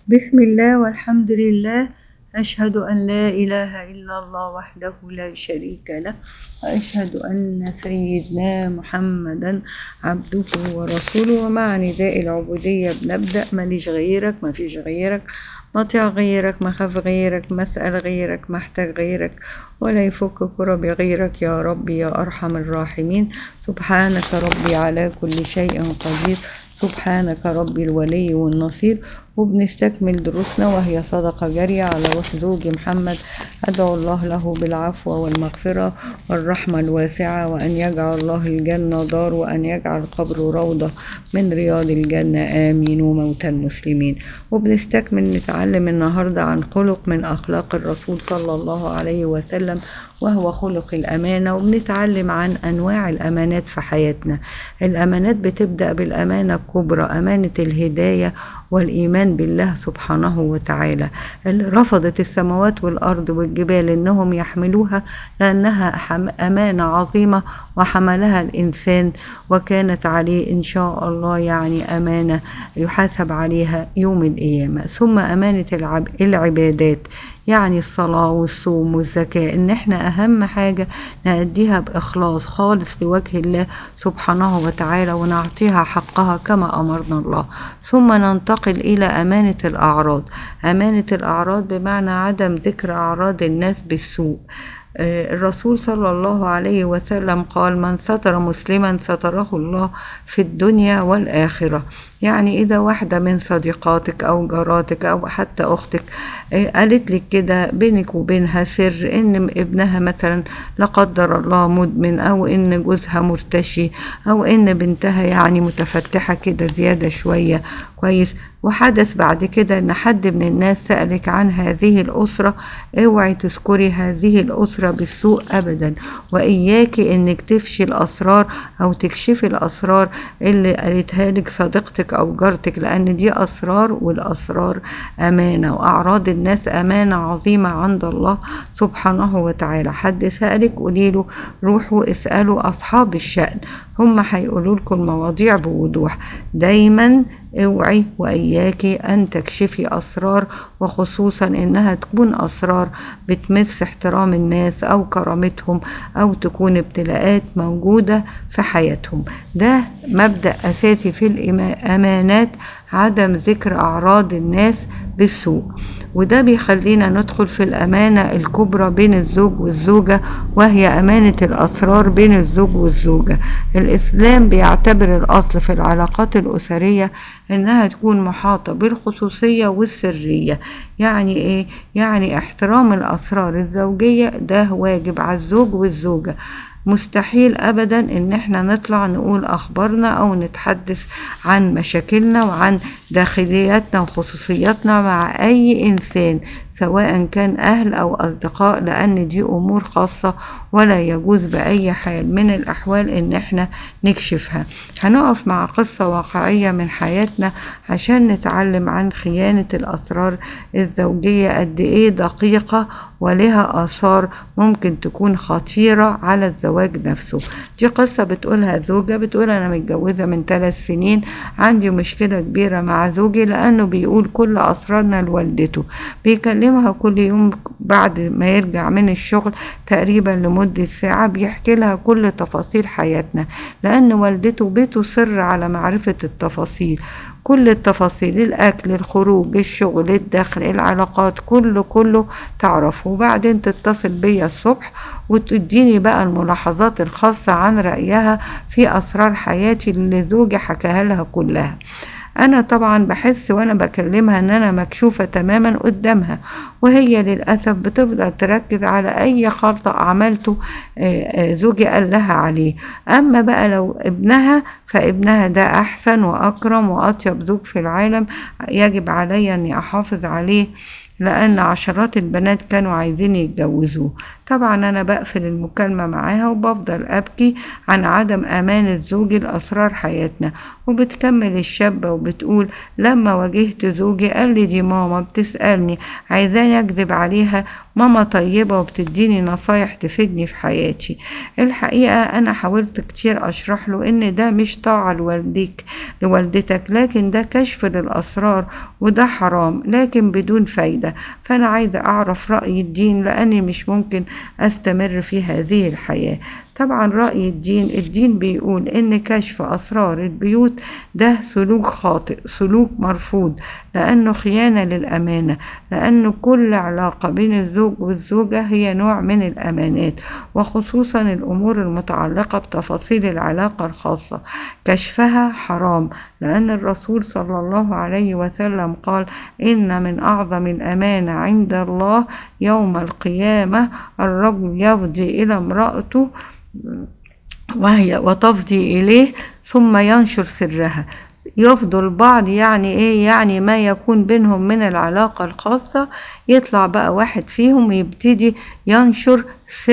بسم الله والحمد لله أشهد أن لا إله إلا الله وحده لا شريك له وأشهد أن سيدنا محمدا عبده ورسوله ومع نداء العبودية بنبدأ ماليش غيرك ما فيش غيرك مطيع غيرك مخاف غيرك مسأل غيرك محتاج غيرك ولا يفك كرب غيرك يا ربي يا أرحم الراحمين سبحانك ربي على كل شيء قدير سبحانك ربي الولي والنصير وبنستكمل دروسنا وهي صدقة جارية على روح زوجي محمد أدعو الله له بالعفو والمغفرة والرحمة الواسعة وأن يجعل الله الجنة دار وأن يجعل قبره روضة من رياض الجنة آمين وموتى المسلمين وبنستكمل نتعلم النهاردة عن خلق من أخلاق الرسول صلى الله عليه وسلم وهو خلق الأمانة وبنتعلم عن أنواع الأمانات في حياتنا الأمانات بتبدأ بالأمانة الكبرى أمانة الهداية والإيمان بالله سبحانه وتعالى اللي رفضت السماوات والأرض والجبال إنهم يحملوها لأنها أمانة عظيمة وحملها الإنسان وكانت عليه إن شاء الله يعني أمانة يحاسب عليها يوم القيامة ثم أمانة العبادات يعني الصلاة والصوم والزكاة إن إحنا أهم حاجة نأديها بإخلاص خالص لوجه الله سبحانه وتعالى ونعطيها حقها كما أمرنا الله ثم ننتقل إلى أمانة الأعراض أمانة الأعراض بمعنى عدم ذكر أعراض الناس بالسوء الرسول صلى الله عليه وسلم قال من ستر مسلما ستره الله في الدنيا والآخرة يعني إذا واحدة من صديقاتك أو جاراتك أو حتى أختك قالت لك كده بينك وبينها سر إن ابنها مثلا لا قدر الله مدمن أو إن جوزها مرتشي أو إن بنتها يعني متفتحة كده زيادة شوية كويس وحدث بعد كده ان حد من الناس سألك عن هذه الأسرة اوعي تذكري هذه الأسرة بالسوء أبدا وإياكي انك تفشي الأسرار أو تكشفي الأسرار اللي قالتها لك صديقتك أو جارتك لأن دي أسرار والأسرار أمانة وأعراض الناس أمانة عظيمة عند الله سبحانه وتعالى حد سألك قولي له روحوا اسألوا أصحاب الشأن هم هيقولوا لكم المواضيع بوضوح دايما اوعي واياكي ان تكشفي اسرار وخصوصا انها تكون اسرار بتمس احترام الناس او كرامتهم او تكون ابتلاءات موجودة في حياتهم ده مبدأ اساسي في الامانات عدم ذكر اعراض الناس بالسوء وده بيخلينا ندخل في الأمانة الكبرى بين الزوج والزوجة وهي أمانة الأسرار بين الزوج والزوجة الإسلام بيعتبر الأصل في العلاقات الأسرية إنها تكون محاطة بالخصوصية والسرية يعني إيه؟ يعني احترام الأسرار الزوجية ده واجب على الزوج والزوجة مستحيل ابدا ان احنا نطلع نقول اخبارنا او نتحدث عن مشاكلنا وعن داخلياتنا وخصوصياتنا مع اي انسان سواء كان اهل او اصدقاء لان دي امور خاصة ولا يجوز باي حال من الاحوال ان احنا نكشفها هنقف مع قصة واقعية من حياتنا عشان نتعلم عن خيانة الاسرار الزوجية قد ايه دقيقة ولها اثار ممكن تكون خطيرة على الزواج نفسه دي قصة بتقولها زوجة بتقول انا متجوزة من ثلاث سنين عندي مشكلة كبيرة مع زوجي لانه بيقول كل اسرارنا لوالدته بيكلمها كل يوم بعد ما يرجع من الشغل تقريبا لمدة ساعة بيحكي لها كل تفاصيل حياتنا لان والدته بتصر على معرفة التفاصيل كل التفاصيل الأكل الخروج الشغل الدخل العلاقات كله كله تعرفه وبعدين تتصل بيا الصبح وتديني بقى الملاحظات الخاصة عن رأيها في أسرار حياتي اللي زوجي حكاها لها كلها انا طبعا بحس وانا بكلمها ان انا مكشوفة تماما قدامها وهي للأسف بتفضل تركز على اي خطأ عملته زوجي قال لها عليه اما بقى لو ابنها فابنها ده احسن واكرم واطيب زوج في العالم يجب علي اني احافظ عليه لأن عشرات البنات كانوا عايزين يتجوزوه طبعا أنا بقفل المكالمة معاها وبفضل أبكي عن عدم أمانة زوجي لأسرار حياتنا وبتكمل الشابة وبتقول لما واجهت زوجي قال لي دي ماما بتسألني عايزاني أكذب عليها ماما طيبة وبتديني نصايح تفيدني في حياتي الحقيقة أنا حاولت كتير أشرح له إن ده مش طاعة لوالديك لوالدتك لكن ده كشف للأسرار وده حرام لكن بدون فايدة فأنا عايزة أعرف رأي الدين لأني مش ممكن أستمر في هذه الحياة طبعا رأي الدين الدين بيقول إن كشف أسرار البيوت ده سلوك خاطئ سلوك مرفوض لأنه خيانة للأمانة لأنه كل علاقة بين الزوج والزوجة هي نوع من الأمانات وخصوصا الأمور المتعلقة بتفاصيل العلاقة الخاصة كشفها حرام لأن الرسول صلى الله عليه وسلم قال إن من أعظم الأمانة عند الله يوم القيامة الرجل يفضي إلى امرأته وهي وتفضي إليه ثم ينشر سرها يفضوا البعض يعني ايه يعني ما يكون بينهم من العلاقة الخاصة يطلع بقى واحد فيهم يبتدي ينشر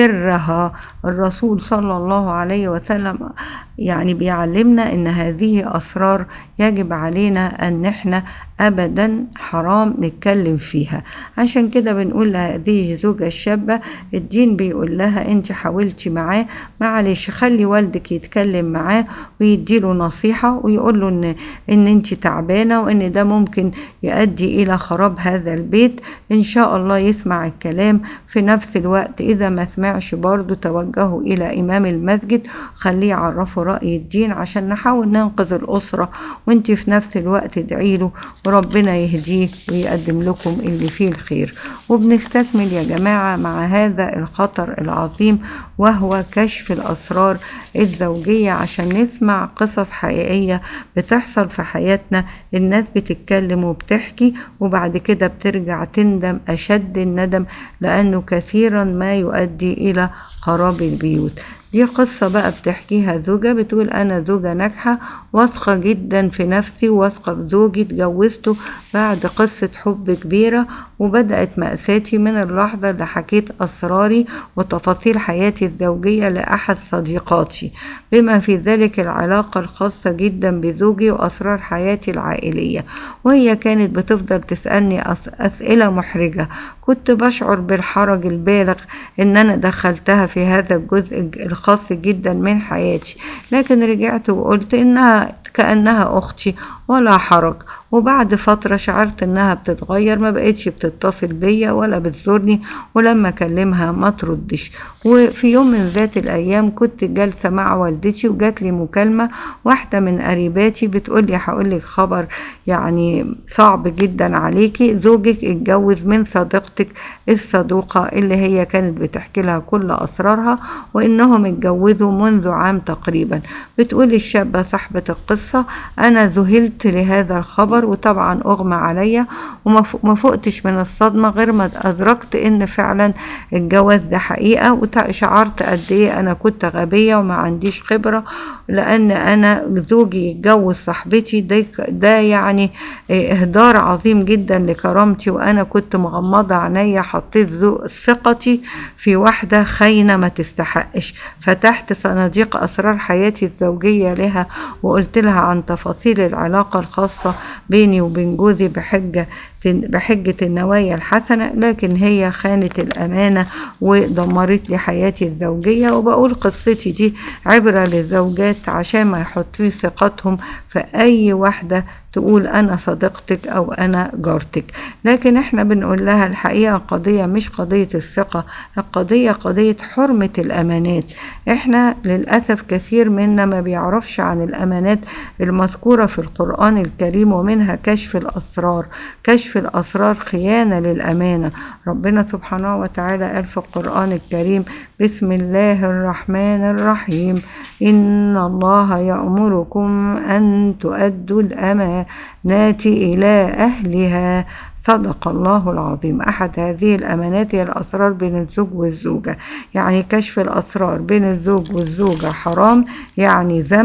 سرها الرسول صلى الله عليه وسلم يعني بيعلمنا ان هذه اسرار يجب علينا ان احنا ابدا حرام نتكلم فيها عشان كده بنقول لهذه الزوجة الشابة الدين بيقول لها انت حاولتي معاه معلش خلي والدك يتكلم معاه ويديله نصيحة ويقول له ان ان انت تعبانة وان ده ممكن يؤدي الى خراب هذا البيت ان شاء الله يسمع الكلام في نفس الوقت اذا ما سمعش برضه توجهوا الى امام المسجد خليه يعرفه رأي الدين عشان نحاول ننقذ الأسرة وانت في نفس الوقت ادعي له وربنا يهديه ويقدم لكم اللي فيه الخير وبنستكمل يا جماعة مع هذا الخطر العظيم وهو كشف الأسرار الزوجية عشان نسمع قصص حقيقية بتحصل في حياتنا الناس بتتكلم وبتحكي وبعد كده بترجع تندم أشد الندم لأنه كثيرا ما يؤدي إلى خراب البيوت دي قصة بقى بتحكيها زوجة بتقول أنا زوجة ناجحة واثقة جدا في نفسي واثقة في زوجي اتجوزته بعد قصة حب كبيرة وبدأت مأساتي من اللحظة اللي حكيت أسراري وتفاصيل حياتي الزوجية لأحد صديقاتي بما في ذلك العلاقة الخاصة جدا بزوجي وأسرار حياتي العائلية وهي كانت بتفضل تسألني أسئلة محرجة كنت بشعر بالحرج البالغ ان انا دخلتها في هذا الجزء الخاص جدا من حياتي لكن رجعت وقلت انها كأنها اختي ولا حرج وبعد فترة شعرت انها بتتغير ما بقتش بتتصل بيا ولا بتزورني ولما اكلمها ما تردش وفي يوم من ذات الايام كنت جالسة مع والدتي وجات لي مكالمة واحدة من قريباتي بتقول لي هقول لك خبر يعني صعب جدا عليكي زوجك اتجوز من صديقتك الصدوقة اللي هي كانت بتحكي لها كل اسرارها وانهم اتجوزوا منذ عام تقريبا بتقول الشابة صاحبة القصة انا ذهلت لهذا الخبر وطبعا اغمى عليا وما فقتش من الصدمة غير ما ادركت ان فعلا الجواز ده حقيقة وشعرت قد ايه انا كنت غبية وما عنديش خبرة لان انا زوجي يتجوز صاحبتي ده, ده يعني اهدار عظيم جدا لكرامتي وانا كنت مغمضة عينيا حطيت ثقتي في واحدة خاينة ما تستحقش فتحت صناديق اسرار حياتي الزوجية لها وقلت لها عن تفاصيل العلاقة الخاصة بيني وبين جوزي بحجة بحجة النوايا الحسنة لكن هي خانت الأمانة ودمرت لي حياتي الزوجية وبقول قصتي دي عبرة للزوجات عشان ما يحطوش ثقتهم في أي واحدة تقول أنا صديقتك أو أنا جارتك لكن احنا بنقول لها الحقيقة قضية مش قضية الثقة القضية قضية حرمة الأمانات احنا للأسف كثير منا ما بيعرفش عن الأمانات المذكورة في القرآن الكريم ومنها كشف الأسرار كشف الأسرار خيانة للأمانة ربنا سبحانه وتعالى قال في القرآن الكريم بسم الله الرحمن الرحيم إن الله يأمركم أن تؤدوا الأمانات إلى أهلها صدق الله العظيم أحد هذه الأمانات هي الأسرار بين الزوج والزوجة يعني كشف الأسرار بين الزوج والزوجة حرام يعني ذنب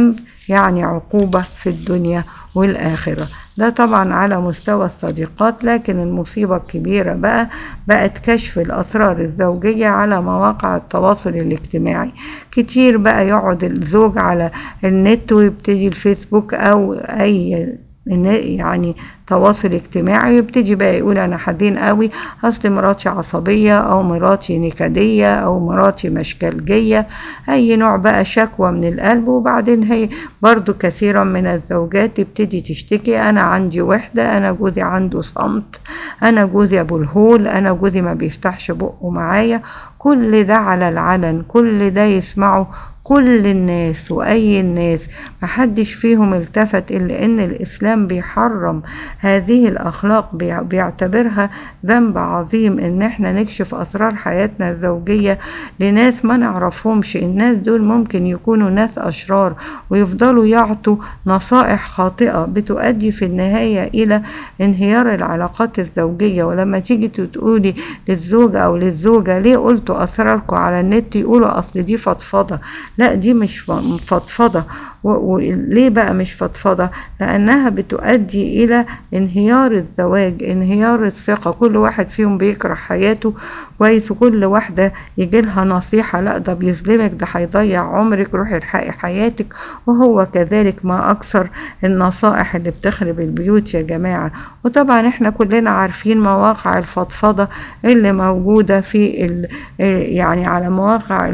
يعني عقوبة في الدنيا والآخرة ده طبعا على مستوى الصديقات لكن المصيبة الكبيرة بقى بقت كشف الأسرار الزوجية على مواقع التواصل الاجتماعي كتير بقى يقعد الزوج على النت ويبتدي الفيسبوك أو أي يعني تواصل اجتماعي يبتدي بقى يقول انا حزين قوي اصل مراتي عصبيه او مراتي نكديه او مراتي مشكلجيه اي نوع بقى شكوى من القلب وبعدين هي برضو كثيرا من الزوجات تبتدي تشتكي انا عندي وحده انا جوزي عنده صمت انا جوزي ابو الهول انا جوزي ما بيفتحش بقه معايا كل ده على العلن كل ده يسمعه كل الناس وأي الناس محدش فيهم التفت إلا إن الإسلام بيحرم هذه الأخلاق بيعتبرها ذنب عظيم إن إحنا نكشف أسرار حياتنا الزوجية لناس ما نعرفهمش الناس دول ممكن يكونوا ناس أشرار ويفضلوا يعطوا نصائح خاطئة بتؤدي في النهاية إلى انهيار العلاقات الزوجية ولما تيجي تقولي للزوج أو للزوجة ليه قلتوا أسراركم على النت يقولوا أصل دي فضفضة لا دي مش فضفضة وليه بقى مش فضفضة لأنها بتؤدي إلى انهيار الزواج انهيار الثقة كل واحد فيهم بيكره حياته كويس وكل واحدة يجي لها نصيحة لا ده بيظلمك ده هيضيع عمرك روحي الحقي حياتك وهو كذلك ما أكثر النصائح اللي بتخرب البيوت يا جماعة وطبعا احنا كلنا عارفين مواقع الفضفضة اللي موجودة في ال يعني على مواقع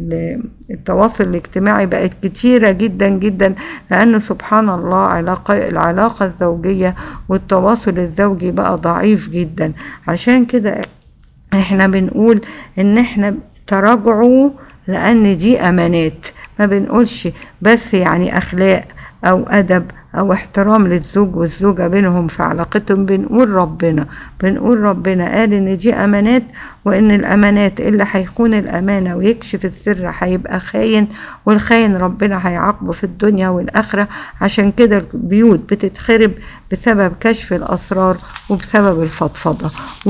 التواصل الاجتماعي بقت كتيرة جدا جدا لأن سبحان الله علاقة العلاقة الزوجية والتواصل الزوجي بقى ضعيف جدا عشان كده احنا بنقول ان احنا تراجعوا لان دي امانات ما بنقولش بس يعني اخلاق او ادب او احترام للزوج والزوجة بينهم في علاقتهم بنقول ربنا بنقول ربنا قال ان دي امانات وان الامانات اللي هيخون الامانة ويكشف السر هيبقى خاين والخاين ربنا هيعاقبه في الدنيا والاخرة عشان كده البيوت بتتخرب بسبب كشف الاسرار وبسبب الفضفضة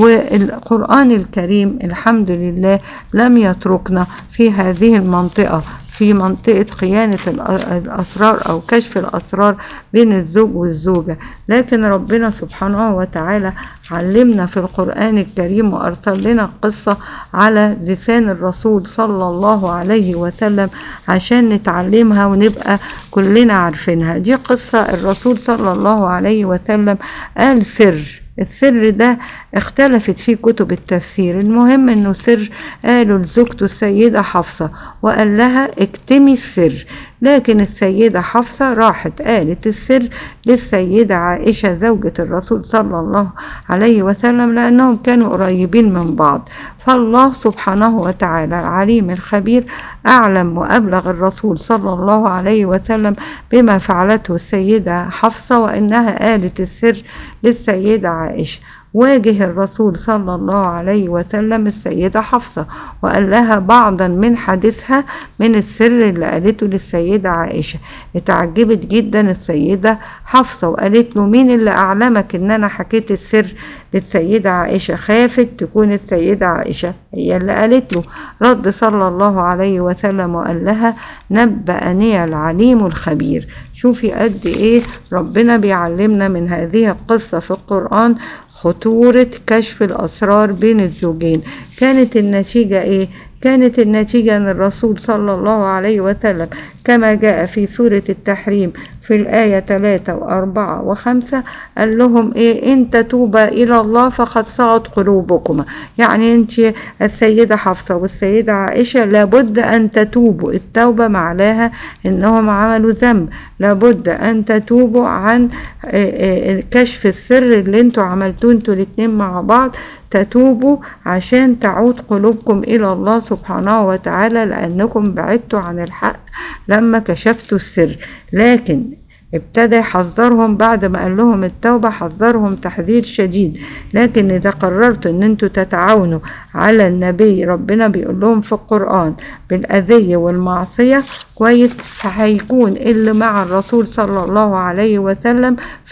والقرآن الكريم الحمد لله لم يتركنا في هذه المنطقة في منطقة خيانة الأسرار أو كشف الأسرار بين الزوج والزوجة لكن ربنا سبحانه وتعالى علمنا في القرآن الكريم وأرسل لنا قصة على لسان الرسول صلى الله عليه وسلم عشان نتعلمها ونبقى كلنا عارفينها دي قصة الرسول صلى الله عليه وسلم قال سر السر ده اختلفت فيه كتب التفسير المهم انه سر قالوا لزوجته السيدة حفصة وقال لها اكتمي السر لكن السيدة حفصة راحت قالت السر للسيدة عائشة زوجة الرسول صلى الله عليه وسلم لأنهم كانوا قريبين من بعض فالله سبحانه وتعالى العليم الخبير أعلم وأبلغ الرسول صلى الله عليه وسلم بما فعلته السيدة حفصة وإنها قالت السر للسيدة عائشة واجه الرسول صلى الله عليه وسلم السيدة حفصة وقال لها بعضا من حديثها من السر اللي قالته للسيدة عائشة اتعجبت جدا السيدة حفصة وقالت له مين اللي أعلمك إن أنا حكيت السر للسيدة عائشة خافت تكون السيدة عائشة هي اللي قالت له رد صلى الله عليه وسلم وقال لها نبأني العليم الخبير شوفي قد ايه ربنا بيعلمنا من هذه القصة في القرآن خطورة كشف الأسرار بين الزوجين كانت النتيجة إيه؟ كانت النتيجة أن الرسول صلى الله عليه وسلم كما جاء في سورة التحريم في الآية 3 و4 و5 قال لهم إيه إن تتوبا إلى الله فقد صعد قلوبكما يعني أنت السيدة حفصة والسيدة عائشة لابد أن تتوبوا التوبة معناها إنهم عملوا ذنب لابد أن تتوبوا عن كشف السر اللي انتوا عملتوه انتوا الاتنين مع بعض تتوبوا عشان تعود قلوبكم إلى الله سبحانه وتعالى لأنكم بعدتوا عن الحق لما كشفتوا السر لكن ابتدى يحذرهم بعد ما قال لهم التوبة حذرهم تحذير شديد لكن إذا قررتوا أن أنتوا تتعاونوا على النبي ربنا بيقول لهم في القرآن بالأذية والمعصية كويس فهيكون اللي مع الرسول صلى الله عليه وسلم في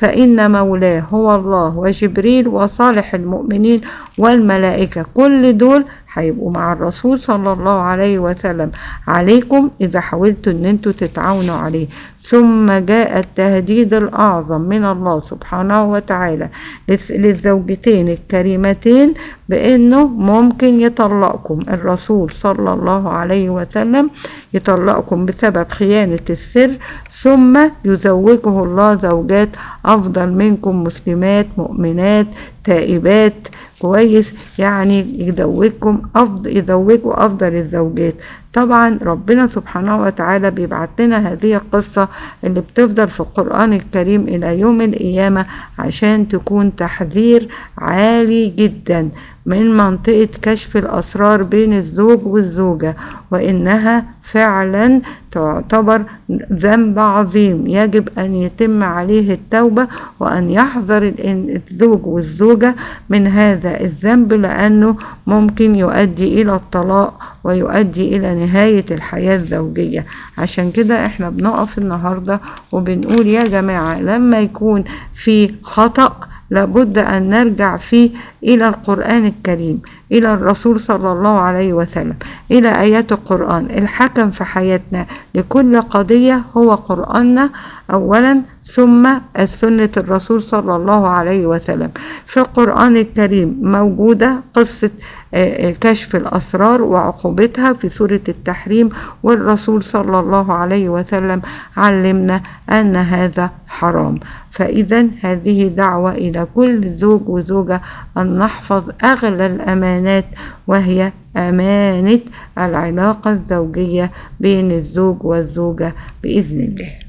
فإن مولاه هو الله وجبريل وصالح المؤمنين والملائكة كل دول هيبقوا مع الرسول صلى الله عليه وسلم عليكم إذا حاولتوا أن انتوا تتعاونوا عليه ثم جاء التهديد الأعظم من الله سبحانه وتعالى للزوجتين الكريمتين بأنه ممكن يطلقكم الرسول صلى الله عليه وسلم يطلقكم بسبب خيانة السر ثم يزوجه الله زوجات أفضل منكم مسلمات مؤمنات تائبات كويس يعني يزوجكم أفضل يزوجوا أفضل الزوجات طبعا ربنا سبحانه وتعالى بيبعت لنا هذه القصة اللي بتفضل في القرآن الكريم إلى يوم القيامة عشان تكون تحذير عالي جدا من منطقة كشف الأسرار بين الزوج والزوجة وإنها فعلا تعتبر ذنب عظيم يجب أن يتم عليه التوبة وأن يحذر الزوج والزوجة من هذا الذنب لأنه ممكن يؤدي إلى الطلاق ويؤدي إلى نهاية الحياة الزوجية عشان كده احنا بنقف النهاردة وبنقول يا جماعة لما يكون في خطأ لابد أن نرجع فيه إلى القرآن الكريم إلى الرسول صلى الله عليه وسلم إلى آيات القرآن الحكم في حياتنا لكل قضية هو قرآننا أولا ثم السنة الرسول صلى الله عليه وسلم في القرآن الكريم موجودة قصة كشف الأسرار وعقوبتها في سورة التحريم والرسول صلى الله عليه وسلم علمنا أن هذا حرام فإذا هذه دعوة إلى كل زوج وزوجة أن نحفظ أغلى الأمانات وهي أمانة العلاقة الزوجية بين الزوج والزوجة بإذن الله